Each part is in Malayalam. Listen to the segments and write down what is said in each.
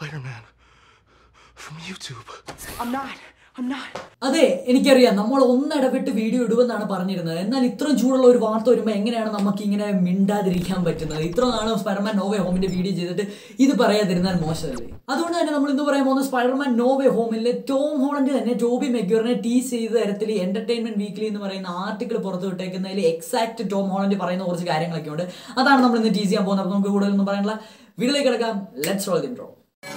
Spider Man from YouTube. I'm not. I'm not. അതെ എനിക്കറിയാം നമ്മൾ ഒന്നിടവിട്ട് വീഡിയോ ഇടുമെന്നാണ് പറഞ്ഞിരുന്നത് എന്നാൽ ഇത്രയും ചൂടുള്ള ഒരു വാർത്ത വരുമ്പോൾ എങ്ങനെയാണ് നമുക്ക് ഇങ്ങനെ മിണ്ടാതിരിക്കാൻ പറ്റുന്നത് ഇത്ര നാളും സ്പൈഡർമാൻ നോവേ ഹോമിന്റെ വീഡിയോ ചെയ്തിട്ട് ഇത് പറയാതിരുന്നാൽ മോശമല്ലേ അതുകൊണ്ട് തന്നെ നമ്മൾ ഇന്ന് പറയാൻ പോകുന്ന സ്പൈഡർമാൻ നോവേ ഹോമിലെ ടോം ഹോളണ്ട് തന്നെ ജോബി മെഗ്യൂറിനെ ടീസ് ചെയ്ത തരത്തിൽ എന്റർടൈൻമെന്റ് വീക്ക്ലി എന്ന് പറയുന്ന ആർട്ടിക്കിൾ പുറത്ത് വിട്ടേക്കുന്നതിൽ എക്സാക്ട് ടോം ഹോളണ്ട് പറയുന്ന കുറച്ച് കാര്യങ്ങളൊക്കെ ഉണ്ട് അതാണ് നമ്മൾ ഇന്ന് ടീസ് ചെയ്യാൻ പോകുന്നത് അപ്പോൾ നമുക്ക് കൂടുതലൊന്നും പറയാനുള്ള വീട്ടിലേക്ക് കിടക്കാം let's roll intro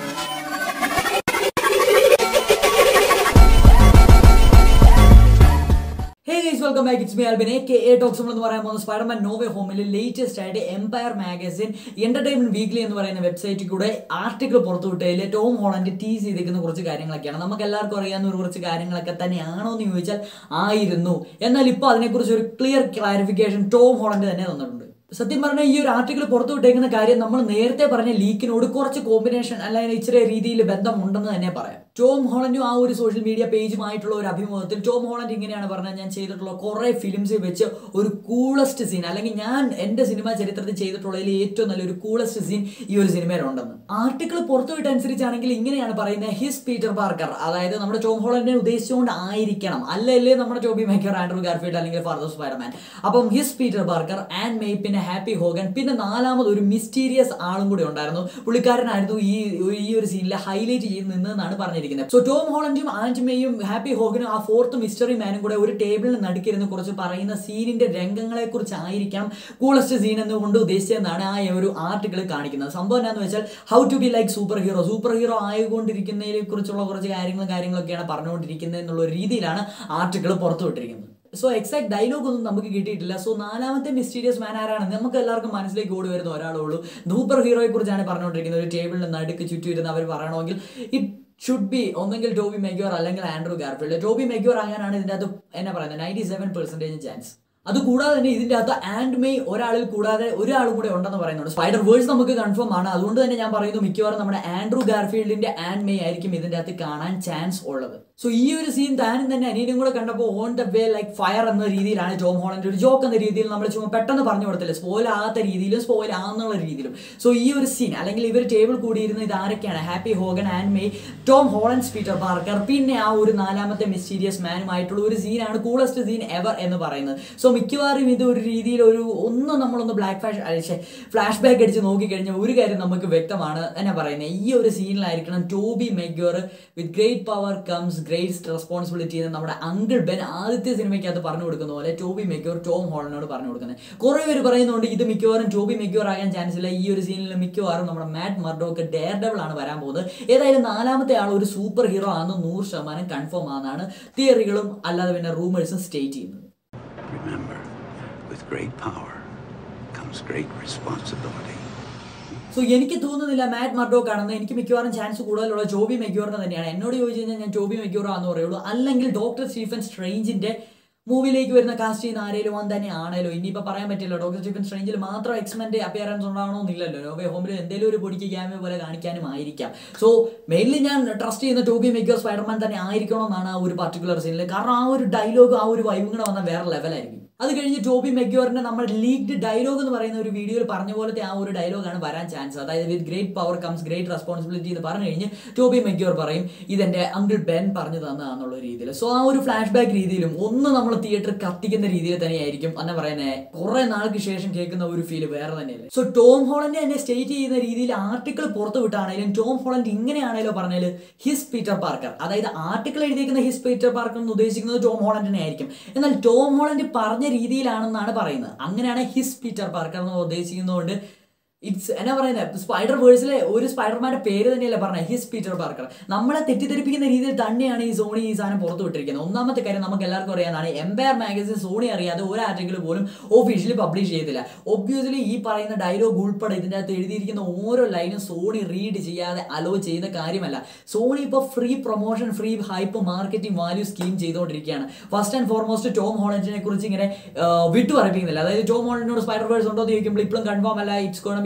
hey guys welcome back it's me Albin A K A talks എന്ന് പറയാൻ പോകുന്ന സ്പൈഡർമാൻ നോവേ ഹോമിൽ ലേറ്റസ്റ്റ് ആയിട്ട് എംപയർ മാഗസിൻ എന്റർടൈൻമെന്റ് വീക്ക്ലി എന്ന് പറയുന്ന വെബ്സൈറ്റിൽ കൂടെ ആർട്ടിക്കിൾ പുറത്തുവിട്ടതിൽ ടോം ഹോളണ്ട് ടീസ് ചെയ്തിരിക്കുന്ന കുറച്ച് കാര്യങ്ങളൊക്കെയാണ് നമുക്ക് എല്ലാവർക്കും അറിയാവുന്ന ഒരു കുറച്ച് കാര്യങ്ങളൊക്കെ തന്നെയാണോ എന്ന് ചോദിച്ചാൽ ആയിരുന്നു എന്നാൽ ഇപ്പോൾ അതിനെക്കുറിച്ച് ഒരു ക്ലിയർ ക്ലാരിഫിക്കേഷൻ ടോം ഹോളണ്ട് തന്നെ തന്നിട്ടുണ്ട് സത്യം പറഞ്ഞാൽ ഈ ഒരു ആർട്ടിക്കിൾ പുറത്തു വിട്ടേക്കുന്ന കാര്യം നമ്മൾ നേരത്തെ പറഞ്ഞ ലീക്കിനോട് കുറച്ച് കോമ്പിനേഷൻ അല്ലെങ്കിൽ ഇച്ചിരി രീതിയിൽ ബന്ധമുണ്ടെന്ന് തന്നെ പറയാം ടോം ഹോളൻഡും ആ ഒരു സോഷ്യൽ മീഡിയ പേജുമായിട്ടുള്ള ഒരു അഭിമുഖത്തിൽ ടോം ഹോളൻഡ് ഇങ്ങനെയാണ് പറഞ്ഞത് ഞാൻ ചെയ്തിട്ടുള്ള കുറേ ഫിലിംസിൽ വെച്ച് ഒരു കൂളസ്റ്റ് സീൻ അല്ലെങ്കിൽ ഞാൻ എൻ്റെ സിനിമ ചരിത്രത്തിൽ ചെയ്തിട്ടുള്ളതിൽ ഏറ്റവും നല്ലൊരു കൂളസ്റ്റ് സീൻ ഈ ഒരു സിനിമയിലുണ്ടെന്ന് ആർട്ടിക്കിൾ പുറത്തുവിട്ട അനുസരിച്ചാണെങ്കിൽ ഇങ്ങനെയാണ് പറയുന്നത് ഹിസ് പീറ്റർ പാർക്കർ അതായത് നമ്മുടെ ടോം ഹോളൻഡിനെ ഉദ്ദേശിച്ചുകൊണ്ട് ആയിരിക്കണം അല്ലല്ലേ നമ്മുടെ ടോബി മേക്കർ ആൻഡ്രൂ ഗാർഫീൽഡ് അല്ലെങ്കിൽ ഫാദർ സ്പൈഡർമാൻ അപ്പം his Peter Parker and May പിന്നെ ഹാപ്പി ഹോഗൻ പിന്നെ നാലാമത് ഒരു മിസ്റ്റീരിയസ് ആളും കൂടി ഉണ്ടായിരുന്നു പുള്ളിക്കാരനായിരുന്നു ഈ ഈ ഒരു സീനിൽ ഹൈലൈറ്റ് ചെയ്ത് നിന്നെന്നാണ് പറഞ്ഞിരിക്കുന്നത് സോ ടോം ഹോളൻഡും ആൻഡ് മെയ്യും ഹാപ്പി ഹോഗനും ആ ഫോർത്ത് മിസ്റ്ററി മാനും കൂടെ ഒരു ടേബിളിൽ നടുക്കിരുന്ന് കുറച്ച് പറയുന്ന സീനിന്റെ രംഗങ്ങളെ കുറിച്ചായിരിക്കാം കൂളസ്റ്റ് സീൻ എന്നുകൊണ്ട് ഉദ്ദേശിച്ചതെന്നാണ് ആ ഒരു ആർട്ടിക്കിൾ കാണിക്കുന്നത് സംഭവം എന്താണെന്ന് വെച്ചാൽ how to be like super hero super hero ആയിക്കൊണ്ടിരിക്കുന്നതിനെ കുറിച്ചുള്ള കുറച്ച് കാര്യങ്ങളും കാര്യങ്ങളൊക്കെയാണ് പറഞ്ഞുകൊണ്ടിരിക്കുന്നത് എന്നുള്ള ഒരു രീതിയിലാണ് ആർട്ടിക്കിൾ പുറത്തുവിട്ടിരിക്കുന്നത് സോ എക്സാക്ട് ഡയലോഗ് ഒന്നും നമുക്ക് കിട്ടിയിട്ടില്ല സോ നാലാമത്തെ മിസ്റ്റീരിയസ് മാൻ ആരാണ് നമുക്ക് എല്ലാവർക്കും മനസ്സിലേക്ക് ഓടി വരുന്ന ഒരാളേ ഉള്ളൂ സൂപ്പർ ഹീറോയെ കുറിച്ചാണ് പറഞ്ഞുകൊണ്ടിരിക്കുന്നത് ഒരു ടേബിളിൽ നടുക്ക് ചുറ്റും ഇരുന്ന് അവർ പറയണമെങ്കിൽ ഇറ്റ് ഷുഡ് ബി ഒന്നെങ്കിൽ ടോബി മെഗ്യോർ അല്ലെങ്കിൽ ആൻഡ്രൂ ഗാർഫീൽഡ് ടോബി മെഗ്യോർ ആകാനാണ് ഇതിൻ്റെ അകത്ത് എന്നാ പറയുന്നത് നയൻറ്റി സെവൻ പെർസെൻറ്റേജ് ചാൻസ് അത് കൂടാതെ തന്നെ ഇതിന്റെ അകത്ത് ആൻഡ് മെയ് ഒരാളിൽ കൂടാതെ ഒരാളും കൂടെ ഉണ്ടെന്ന് പറയുന്നുണ്ട് സ്പൈഡർ വേഴ്സ് നമുക്ക് കൺഫേം ആണ് അതുകൊണ്ട് തന്നെ ഞാൻ പറയുന്നു മിക്കവാറും നമ്മുടെ ആൻഡ്രൂ ഗാർഫീൽഡിന്റെ ആൻഡ് മെയ് ആയിരിക്കും ഇതിന്റെ അകത്ത് കാണാൻ ചാൻസ് ഉള്ളത് സോ ഈ ഒരു സീൻ താനും തന്നെ അനിയനും കൂടെ കണ്ടപ്പോൾ on the way like fire എന്ന രീതിയിലാണ് ടോം ഹോളൻഡ് ഒരു ജോക്ക് എന്ന രീതിയിൽ നമ്മൾ ചുമ്മാ പെട്ടെന്ന് പറഞ്ഞു കൊടുത്തില്ല സ്പോയിൽ ആകാത്ത രീതിയിലും സ്പോയിൽ ആകുന്നുള്ള രീതിയിലും സോ ഈ ഒരു സീൻ അല്ലെങ്കിൽ ഇവർ ടേബിൾ കൂടിയിരുന്ന ഇത് ആരൊക്കെയാണ് Happy Hogan and May Tom Holland Peter Parker പിന്നെ ആ ഒരു നാലാമത്തെ മിസ്റ്റീരിയസ് മാനുമായിട്ടുള്ള ഒരു സീനാണ് കൂളസ്റ്റ് സീൻ എവർ എന്ന് പറയുന്നത് സോ മിക്കവാറും ഇത് ഒരു രീതിയിൽ ഒരു ഒന്നും നമ്മളൊന്ന് ബ്ലാക്ക് ഫാഷ് അഴിച്ച് ഫ്ലാഷ് ബാക്ക് അടിച്ച് നോക്കിക്കഴിഞ്ഞാൽ ഒരു കാര്യം നമുക്ക് വ്യക്തമാണ് എന്നാ പറയുന്നത് ഈ ഒരു സീനിലായിരിക്കണം Toby Maguire with great power comes great responsibility എന്ന് നമ്മുടെ അങ്കിൾ ബെൻ ആദ്യത്തെ സിനിമയ്ക്കകത്ത് പറഞ്ഞു കൊടുക്കുന്ന പോലെ ടോബി മെഗ്യോർ ടോം ഹോളനോട് പറഞ്ഞു കൊടുക്കുന്നത് കുറേ പേര് പറയുന്നുണ്ട് ഇത് മിക്കവാറും ടോബി മെഗ്യോർ ആകാൻ ചാൻസ് ഇല്ല ഈ ഒരു സീനിൽ മിക്കവാറും നമ്മുടെ മാറ്റ് മർഡോക്ക് ഡെയർ ഡബിൾ ആണ് വരാൻ പോകുന്നത് ഏതായാലും നാലാമത്തെ ആൾ ഒരു സൂപ്പർ ഹീറോ ആണെന്ന് നൂറ് ശതമാനം കൺഫേം ആണെന്നാണ് തിയറികളും അല്ലാതെ പിന്നെ റൂമേഴ്സും സ്റ്റേറ്റ് ചെയ്യുന്നത് Remember, with great power comes great responsibility. So എനിക്ക് തോന്നുന്നില്ല മാറ്റ് മർഡോക്ക് ആണെന്ന് എനിക്ക് മിക്കവാറും ചാൻസ് കൂടുതലുള്ള ജോബി മെഗ്യൂറിന് തന്നെയാണ് എന്നോട് ചോദിച്ചു കഴിഞ്ഞാൽ ഞാൻ ജോബി മെഗ്യൂർ ആണെന്ന് പറയുള്ളൂ അല്ലെങ്കിൽ ഡോക്ടർ സ്റ്റീഫൻ സ്ട്രേഞ്ചിന്റെ മൂവിയിലേക്ക് വരുന്ന കാസ്റ്റ് ചെയ്യുന്ന ആരെങ്കിലും അവൻ തന്നെ ആണല്ലോ ഇനിയിപ്പോൾ പറയാൻ പറ്റില്ല ഡോക്ടർ സ്റ്റീഫൻ സ്ട്രേഞ്ചിൽ മാത്രം എക്സ്മെന്റ് അപ്പിയറൻസ് ഉണ്ടാവണമെന്നില്ലല്ലോ നോവേ ഹോമിൽ എന്തെങ്കിലും ഒരു പൊടിക്ക് ക്യാമറ പോലെ കാണിക്കാനും ആയിരിക്കാം സോ മെയിൻലി ഞാൻ ട്രസ്റ്റ് ചെയ്യുന്ന ടോബി മെഗ്യൂർ സ്പൈഡർമാൻ തന്നെ ആയിരിക്കണമെന്നാണ് ആ ഒരു പർട്ടിക്കുലർ സീനിൽ കാരണം ആ ഒരു ഡയലോഗ് ആ ഒരു വൈബും കൂടെ വന്ന വേറെ ലെവലായിരിക്കും അത് കഴിഞ്ഞ് ടോബി മെഗ്യോറിന്റെ നമ്മൾ ലീക്ഡ് ഡയലോഗ് എന്ന് പറയുന്ന ഒരു വീഡിയോയിൽ പറഞ്ഞ പോലത്തെ ആ ഒരു ഡയലോഗാണ് വരാൻ ചാൻസ് അതായത് with great power comes great responsibility എന്ന് പറഞ്ഞു കഴിഞ്ഞ് ടോബി മെഗ്യോർ പറയും ഇതെന്റെ അങ്കിൾ ബെൻ പറഞ്ഞു തന്നതാന്നുള്ള രീതിയിൽ സോ ആ ഒരു ഫ്ലാഷ് ബാക്ക് രീതിയിലും ഒന്ന് നമ്മൾ തിയേറ്റർ കത്തിക്കുന്ന രീതിയിൽ തന്നെയായിരിക്കും എന്ന് പറയുന്നത് കുറെ നാൾക്ക് ശേഷം കേൾക്കുന്ന ഒരു ഫീൽ വേറെ തന്നെയല്ലേ സോ ടോം ഹോളൻഡ് തന്നെ സ്റ്റേറ്റ് ചെയ്യുന്ന രീതിയിൽ ആർട്ടിക്കിൾ പുറത്തു വിട്ടാണെങ്കിലും ടോം ഹോളൻഡ് ഇങ്ങനെയാണല്ലോ പറഞ്ഞാൽ ഹിസ് പീറ്റർ പാർക്കർ അതായത് ആർട്ടിക്കിൾ എഴുതിയിരിക്കുന്ന ഹിസ് പീറ്റർ പാർക്കർ എന്ന് ഉദ്ദേശിക്കുന്നത് ടോം ഹോളൻഡിനെ ആയിരിക്കും എന്നാൽ ടോം ഹോളൻഡ് പറഞ്ഞ രീതിയിലാണെന്നാണ് പറയുന്നത് അങ്ങനെയാണ് ഹിസ് പീറ്റർ പാർക്കർ എന്ന് ഉദ്ദേശിക്കുന്നതുകൊണ്ട് ഇറ്റ്സ് എന്നാ പറയുന്നത് സ്പൈഡർ വേഴ്സിലെ ഒരു സ്പൈഡർമാന്റെ പേര് തന്നെയല്ലേ പറഞ്ഞത് ഹിസ് പീറ്റർ പാർക്കർ നമ്മളെ തെറ്റിദ്ധരിപ്പിക്കുന്ന രീതിയിൽ തന്നെയാണ് ഈ സോണി ഈ സാധനം പുറത്തു വിട്ടിരിക്കുന്നത് ഒന്നാമത്തെ കാര്യം നമുക്ക് എല്ലാവർക്കും അറിയാവുന്നതാണ് എംപയർ മാഗസിൻ സോണി അറിയാതെ ഒരു ആർട്ടിക്കിൾ പോലും ഒഫീഷ്യലി പബ്ലിഷ് ചെയ്തില്ല ഒബ്വിയസ്ലി ഈ പറയുന്ന ഡയലോഗ് ഉൾപ്പെടെ ഇതിൻ്റെ അകത്ത് എഴുതിയിരിക്കുന്ന ഓരോ ലൈനും സോണി റീഡ് ചെയ്യാതെ അലോ ചെയ്യുന്ന കാര്യമല്ല സോണി ഇപ്പോൾ free promotion free hype marketing value scheme ചെയ്തുകൊണ്ടിരിക്കുകയാണ് ഫസ്റ്റ് ആൻഡ് ഫോർമോസ്റ്റ് ടോം ഹോളൻഡിനെ കുറിച്ച് ഇങ്ങനെ ആ, വിട്ടു പറയിപ്പിക്കുന്നില്ല അതായത് ടോം ഹോളൻഡിനോട് സ്പൈഡർ വേഴ്സ് ഉണ്ടോ എന്ന് ചോദിക്കുമ്പോൾ ഇപ്പോഴും കൺഫേം അല്ല ഇറ്റ്സ് ഗോൺ ബി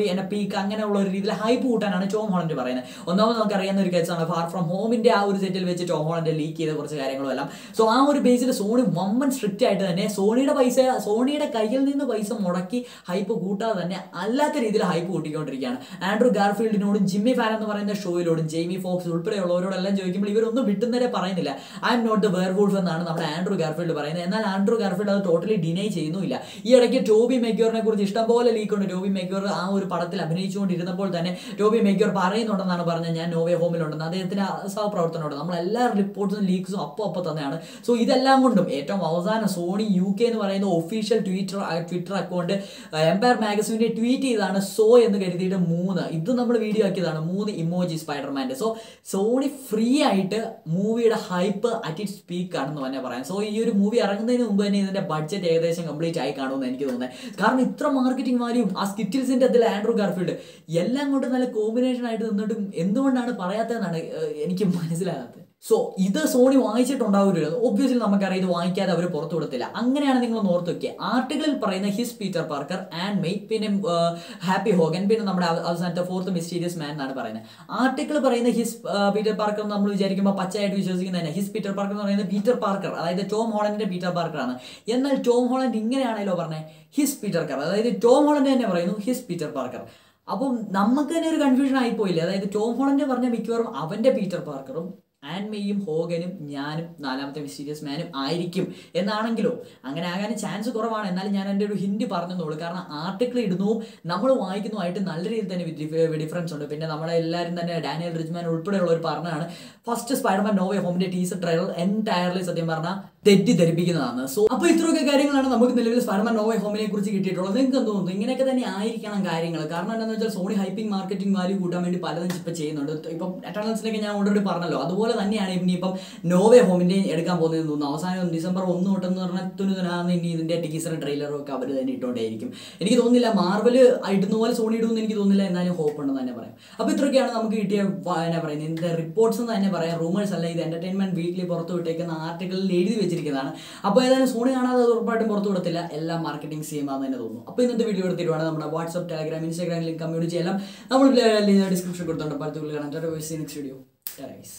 ബി എന്നെ പീക്ക് അങ്ങനെയുള്ള ഒരു രീതിയിൽ ഹൈപ്പ് കൂട്ടാനാണ് ടോം ഹോളൻഡ് പറയുന്നത് ഒന്നാമത് നമുക്ക് അറിയാവുന്ന ഒരു കേസാണ് ഫാർ ഫ്രം ഹോമിന്റെ ആ ഒരു സെറ്റിൽ വെച്ച് ടോം ഹോളൻഡ് ലീക്ക് ചെയ്ത കുറച്ച് കാര്യങ്ങളും എല്ലാം സോ ആ ഒരു ബേസിൽ സോണി വമ്പൻ സ്ട്രിക്റ്റ് ആയിട്ട് തന്നെ സോണിയുടെ പൈസ സോണിയുടെ കയ്യിൽ നിന്ന് പൈസ മുടക്കി ഹൈപ്പ് കൂട്ടാതെ തന്നെ അല്ലാത്ത രീതിയിൽ ഹൈപ്പ് കൂട്ടിക്കൊണ്ടിരിക്കുകയാണ് ആൻഡ്രൂ ഗാർഫീൽഡിനോടും ജിമ്മി ഫാൻ എന്ന് പറയുന്ന ഷോയിലോടും ജെയ്മി ഫോക്സ് ഉൾപ്പെടെയുള്ളവരോടെല്ലാം ചോദിക്കുമ്പോൾ ഇവരൊന്നും വിട്ടുന്നവരെ പറയുന്നില്ല I'm not the werewolf എന്നാണ് നമ്മുടെ ആൻഡ്രൂ ഗാർഫീൽഡ് പറയുന്നത് എന്നാൽ ആൻഡ്രൂ ഗാർഫീൽഡ് അത് ടോട്ടലി ഡിനൈ ചെയ്യുന്നുമില്ല ഈ ഇടയ്ക്ക് ടോബി മെഗ്യോറിനെ കുറിച്ച് ഇഷ്ടംപോലെ ലീക്കുണ്ട് ടോബി മെഗ്യോർ ആ ഒരു പടത്തിൽ അഭിനയിച്ചുകൊണ്ടിരുന്നപ്പോൾ തന്നെ ടോബി മെഗ്യോർ പറയുന്നുണ്ടെന്നാണ് പറഞ്ഞത് ഞാൻ നോവേ ഹോമിലുണ്ടെന്ന് അദ്ദേഹത്തിന് സഹപ്രവർത്തനമുണ്ട് നമ്മൾ എല്ലാ റിപ്പോർട്ട്സും ലീക്സും അപ്പോൾ അപ്പോൾ തന്നെയാണ് സോ ഇതെല്ലാം കൊണ്ടും ഏറ്റവും അവസാനം സോണി യു കെ എന്ന് പറയുന്ന official Twitter Twitter account Empire മാഗസിനെ ട്വീറ്റ് ചെയ്താണ് സോ എന്ന് കരുതിയിട്ട് മൂന്ന് ഇത് നമ്മൾ വീഡിയോ ആക്കിയതാണ് മൂന്ന് ഇമോജി സ്പൈഡർമാൻ്റെ സോ സോണി ഫ്രീ ആയിട്ട് മൂവിയുടെ ഹൈപ്പ് അറ്റ് ഇറ്റ് സ്പീക്ക് ആണെന്ന് തന്നെ പറയാം സോ ഈ ഒരു മൂവി ഇറങ്ങുന്നതിന് മുമ്പ് തന്നെ ഇതിന്റെ ബഡ്ജറ്റ് ഏകദേശം കംപ്ലീറ്റ് ആയി കാണുമെന്ന് എനിക്ക് തോന്നുന്നത് കാരണം ഇത്ര മാർക്കറ്റിംഗ് വാല്യൂം ആ സ്കിറ്റിൽസിന്റെ അതിൽ ആൻഡ്രൂ ഗാർഫീൽഡ് എല്ലാം കൊണ്ട് നല്ല കോമ്പിനേഷൻ ആയിട്ട് നിന്നിട്ടും എന്തുകൊണ്ടാണ് പറയാത്തതെന്നാണ് ഏഹ്, എനിക്ക് മനസ്സിലാകാത്തത് സോ ഇത് സോണി വാങ്ങിച്ചിട്ടുണ്ടാവില്ല ഒബ്വിയസ്ലി നമുക്കറിയാം ഇത് വാങ്ങിക്കാതെ അവർ പുറത്തു കൊടുത്തില്ല അങ്ങനെയാണ് നിങ്ങൾ ഒന്ന് ഓർത്ത് വെക്കുക ആർട്ടിക്കിളിൽ പറയുന്ന his Peter Parker and May പിന്നെ ഹാപ്പി ഹോഗൻ പിന്നെ നമ്മുടെ അവ- അവസാനത്തെ ഫോർത്ത് മിസ്റ്റീരിയസ് മാൻ എന്നാണ് പറയുന്നത് ആർട്ടിക്കിൾ പറയുന്ന ഹിസ് പീറ്റർ പാർക്കർ എന്ന് നമ്മൾ വിചാരിക്കുമ്പോൾ പച്ചയായിട്ട് വിശ്വസിക്കുന്ന തന്നെ ഹിസ് പീറ്റർ പാർക്കർ എന്ന് പറയുന്നത് പീറ്റർ പാർക്കർ അതായത് ടോം ഹോളൻഡിന്റെ പീറ്റർ പാർക്കർ ആണ് എന്നാൽ ടോം ഹോളൻഡ് ഇങ്ങനെയാണല്ലോ പറഞ്ഞത് ഹിസ് പീറ്റർ പാർക്കർ അതായത് ടോം ഹോളൻഡ് തന്നെ പറയുന്നു ഹിസ് പീറ്റർ പാർക്കർ അപ്പം നമുക്ക് തന്നെ ഒരു കൺഫ്യൂഷൻ ആയിപ്പോയില്ലേ അതായത് ടോം ഹോളൻഡ് പറഞ്ഞ മിക്കവാറും അവന്റെ പീറ്റർ പാർക്കറും ആൻമെയും ഹോഗനും ഞാനും നാലാമത്തെ മിസ്റ്റീരിയസ് മാനും ആയിരിക്കും എന്നാണെങ്കിലോ അങ്ങനെ ആകാൻ ചാൻസ് കുറവാണ് എന്നാലും ഞാൻ എൻ്റെ ഒരു ഹിന്റ് പറഞ്ഞെന്നുള്ളൂ കാരണം ആർട്ടിക്കിൾ ഇടുന്നു നമ്മൾ വായിക്കുന്നതുമായിട്ട് നല്ല രീതിയിൽ തന്നെ ഡിഫറൻസ് ഉണ്ട് പിന്നെ നമ്മളെ എല്ലാവരും തന്നെ ഡാനിയൽ റിജ്മാൻ ഉൾപ്പെടെയുള്ളവർ പറഞ്ഞാണ് ഫസ്റ്റ് സ്പൈഡർമാൻ നോവേ ഹോമിന്റെ ടീസർ ട്രയൽ എൻറ്റയർലി സത്യം പറഞ്ഞാൽ തെറ്റിദ്ധരിപ്പിക്കുന്നതാണ് സോ അപ്പോൾ ഇത്രയൊക്കെ കാര്യങ്ങളാണ് നമുക്ക് നിലവിൽ സ്പൈഡർമാൻ നോവേ ഹോമിനെ കുറിച്ച് കിട്ടിയിട്ടുള്ളത് നിങ്ങൾക്ക് എന്ത് തോന്നുന്നു ഇങ്ങനെയൊക്കെ തന്നെ ആയിരിക്കണം കാര്യങ്ങൾ കാരണം എന്താണെന്ന് വെച്ചാൽ സോണി ഹൈപ്പിംഗ് മാർക്കറ്റിംഗ് വാല്യൂ കൂട്ടാൻ വേണ്ടി പലതും ഇപ്പം ചെയ്യുന്നുണ്ട് ഇപ്പം എറ്റേണൽസിലേക്ക് ഞാൻ ഓൾറെഡി പറഞ്ഞല്ലോ അതുപോലെ തന്നെയാണ് ഇനി ഇപ്പം നോവേ ഹോമിന്റെ എടുക്കാൻ പോകുന്നത് തോന്നുന്നു അവസാനം ഡിസംബർ ഒന്ന് തൊട്ടെന്ന് പറഞ്ഞാൽ തുനുതുനാന്ന് ഇനി ഇതിന്റെ ടീസർ ട്രെയിലറും ഒക്കെ അവർ തന്നെ ഇട്ടുകൊണ്ടേയിരിക്കും എനിക്ക് തോന്നുന്നില്ല മാർവൽ ഇടുന്ന പോലെ സോണി ഇടുമെന്ന് എനിക്ക് തോന്നുന്നില്ല എന്നാലും ഹോപ്പ് ഉണ്ടെന്ന് തന്നെ പറയാം അപ്പോൾ ഇത്രയൊക്കെയാണ് നമുക്ക് കിട്ടിയ വ- എന്നാ പറയുന്നത് ഇതിന്റെ റിപ്പോർട്ട്സ് എന്ന് തന്നെ പറയാം റൂമേഴ്സ് അല്ല ഇത് എന്റർടൈൻമെന്റ് വീക്കിലി പുറത്തു വിട്ടേക്കുന്ന ആർട്ടിക്കിളിൽ എഴുതി വെച്ചിരിക്കുന്നതാണ് അപ്പോൾ ഏതായാലും സോണി കാണാതെ അത് ഉറപ്പായിട്ടും പുറത്തു വിടത്തില്ല എല്ലാം മാർക്കറ്റിംഗ് ചെയ്യുമെന്ന് തന്നെ തോന്നുന്നു അപ്പോൾ ഇന്നത്തെ വീഡിയോ എടുത്തിട്ടുവാണ് നമ്മുടെ WhatsApp Telegram Instagram link community എല്ലാം നമ്മൾ ഡിസ്ക്രിപ്ഷൻ കൊടുത്തുണ്ട് പലത്തുകൾ കാണാൻ next video guys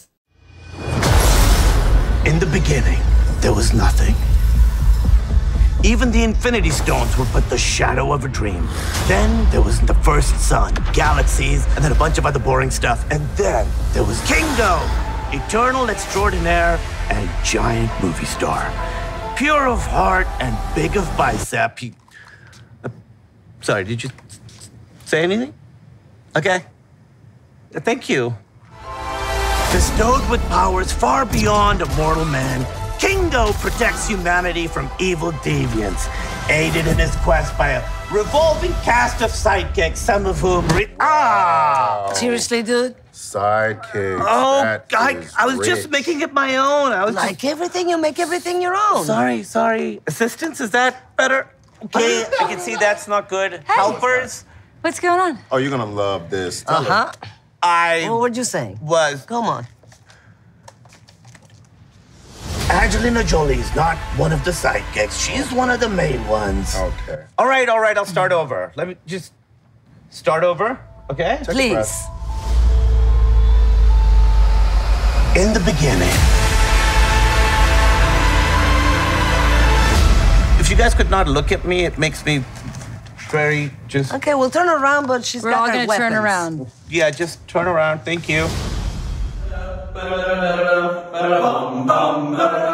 In the beginning, there was nothing. Even the Infinity Stones were but the shadow of a dream. Then there was the first sun, galaxies, and then a bunch of other boring stuff. And then there was Kingo, eternal extraordinaire and giant movie star. Pure of heart and big of bicep. He... Uh, sorry, did you say anything? Okay. Uh, Thank you. Bestowed with powers far beyond a mortal man, Kingo protects humanity from evil deviants, aided in his quest by a revolving cast of sidekicks, some of whom re- ah. Seriously, dude? Sidekicks. Oh, that I, is I was just rich. making it my own. I was Like everything, you make everything your own. just sorry, sorry. Assistance is that better? Okay, I can see that's not good. Helpers, What's going on? Oh, you're gonna love this. Tell Uh huh. I What would you say? was Come on. Angelina Jolie's not one of the sidekicks. She's one of the main ones. Okay. All right, all right, I'll start over. Let me just start over, okay? Take a Please. breath. In the beginning. If you guys could not look at me, it makes me very just. Okay, we'll turn around, but she's We're got all her gonna turn weapons. around. Yeah, just turn around. Thank you.